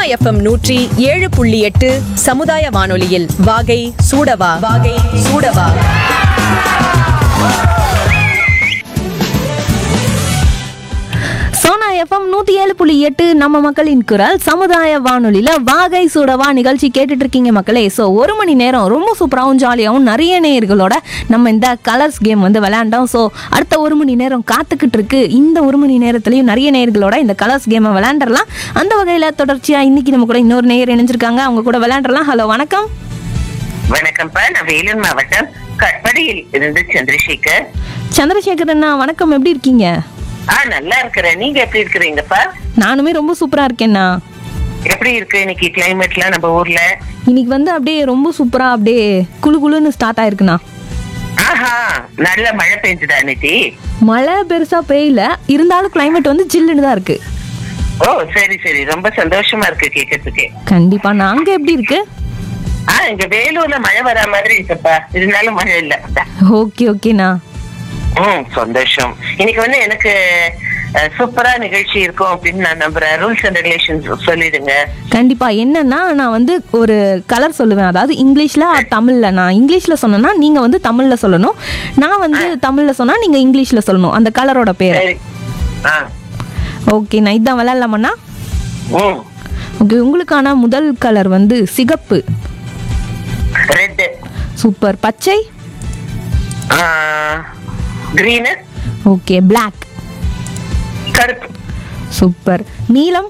FM நூற்றி ஏழு புள்ளி எட்டு சமுதாய வானொலியில் வாகை சூடவா வாகை சூடவா சோனா எஃப்எம் நூற்றி ஏழு புள்ளி எட்டு நம்ம மக்களின் குரல் சமுதாய வானொலியில் வாகை சூடவா நிகழ்ச்சி கேட்டுட்டு இருக்கீங்க மக்களே ஸோ ஒரு மணி நேரம் ரொம்ப சூப்பராகவும் ஜாலியாகவும் நிறைய நேயர்களோட நம்ம இந்த கலர்ஸ் கேம் வந்து விளையாண்டோம் ஸோ அடுத்த ஒரு மணி நேரம் காத்துக்கிட்டு இருக்கு இந்த ஒரு மணி நேரத்துலையும் நிறைய நேயர்களோட இந்த கலர்ஸ் கேமை விளையாண்டுறலாம் அந்த வகையில் தொடர்ச்சியாக இன்னைக்கு நம்ம கூட இன்னொரு நேயர் இணைஞ்சிருக்காங்க அவங்க கூட விளையாண்டுறலாம் ஹலோ வணக்கம் வணக்கம்ப்பா நான் வேலூர் மாவட்டம் கட்படியில் இருந்து சந்திரசேகர் சந்திரசேகர் அண்ணா வணக்கம் எப்படி இருக்கீங்க ஆ நல்லா இருக்கிறேன் நீங்க எப்படி இருக்கிறீங்கப்பா நானுமே ரொம்ப சூப்பராக இருக்கேண்ணா எப்படி இருக்கு இன்னைக்கு கிளைமேட்லாம் நம்ம ஊர்ல இன்னைக்கு வந்து அப்படியே ரொம்ப சூப்பராக அப்படியே குளு குளுன்னு ஸ்டார்ட் ஆயிருக்குண்ணா ஆஹா நல்ல மழை பெஞ்சுதா இன்னைக்கு மழை பெருசா பெய்யல இருந்தாலும் climate வந்து ஜில்லுன்னு தான் இருக்கு ஓ சரி சரி ரொம்ப சந்தோஷமா இருக்கு கேட்கறதுக்கு கண்டிப்பா நான் அங்க எப்படி இருக்கு ஆ இங்க வேலூர்ல மழை வரா மாதிரி இருக்குப்பா இருந்தாலும் மழை இல்ல ஓகே ஓகேண்ணா ம் சந்தோஷம் இன்னைக்கு வந்து எனக்கு அஹ், சூப்பரா நிகழ்ச்சி இருக்கும் அப்படின்னு நான் நம்புறேன் ரூல்ஸ் அண்ட் ரெகுலேஷன்ஸ் சொல்லிடுங்க கண்டிப்பா என்னன்னா நான் வந்து ஒரு கலர் சொல்லுவேன் அதாவது இங்கிலீஷ்ல or தமிழ்ல நான் இங்கிலீஷ்ல சொன்னேன்னா நீங்க வந்து தமிழ்ல சொல்லணும் நான் வந்து தமிழ்ல சொன்னா நீங்க இங்கிலீஷ்ல சொல்லணும் அந்த கலரோட பேர் சரி ஆ ஓகே நான் இதான் விளையாடலாமண்ணா ம் ஓகே உங்களுக்கான முதல் கலர் வந்து சிகப்பு ரெட் சூப்பர் பச்சை கிரீனு ஓகே பிளாக் கருப்பு சூப்பர் நீலம்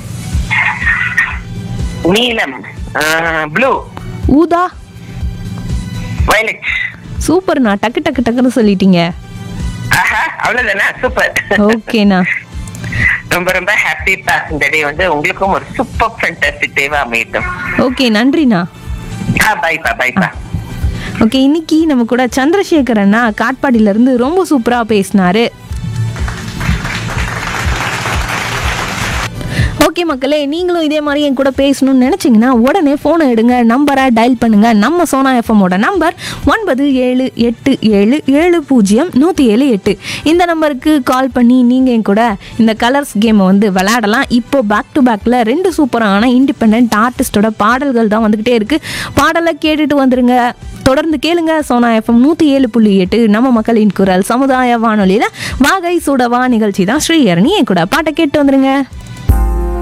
நீலம் ப்ளூ ஊதா வயலட் சூப்பர்ண்ணா டக்கு டக்கு டக்குன்னு சொல்லிட்டீங்க ஆஹா அவ்வளவுதானா சூப்பர் ஓகேண்ணா ரொம்ப ரொம்ப ஹாப்பிப்பா இந்த டே வந்து உங்களுக்கும் ஒரு சூப்பர் ஃபேண்டாஸ்டிக் டேவா அமையட்டும் ஓகே நன்றிண்ணா ஆ பைப்பா பைப்பா ஓகே இன்னைக்கு நம்ம கூட சந்திரசேகர் அண்ணா காட்பாடியில இருந்து ரொம்ப சூப்பரா பேசினாரு ஓகே மக்களே நீங்களும் இதே மாதிரி என் கூட பேசணும்னு நினச்சிங்கன்னா உடனே ஃபோனை எடுங்க நம்பரை டயல் பண்ணுங்க நம்ம சோனா எஃப்எம்மோட நம்பர் ஒன்பது ஏழு எட்டு ஏழு ஏழு பூஜ்ஜியம் நூற்றி ஏழு எட்டு இந்த நம்பருக்கு கால் பண்ணி நீங்கள் என் கூட இந்த கலர்ஸ் கேமை வந்து விளையாடலாம் இப்போ பேக் டு பேக்கில் ரெண்டு சூப்பரான இண்டிபெண்ட் ஆர்டிஸ்டோட பாடல்கள் தான் வந்துக்கிட்டே இருக்குது பாடலை கேட்டுட்டு வந்துருங்க தொடர்ந்து கேளுங்க சோனா எஃப்எம் நூற்றி ஏழு புள்ளி எட்டு நம்ம மக்களின் குரல் சமுதாய வானொலியில் வாகை சுடவா நிகழ்ச்சி தான் ஸ்ரீஹரணி என் கூட பாட்டை கேட்டு வந்துருங்க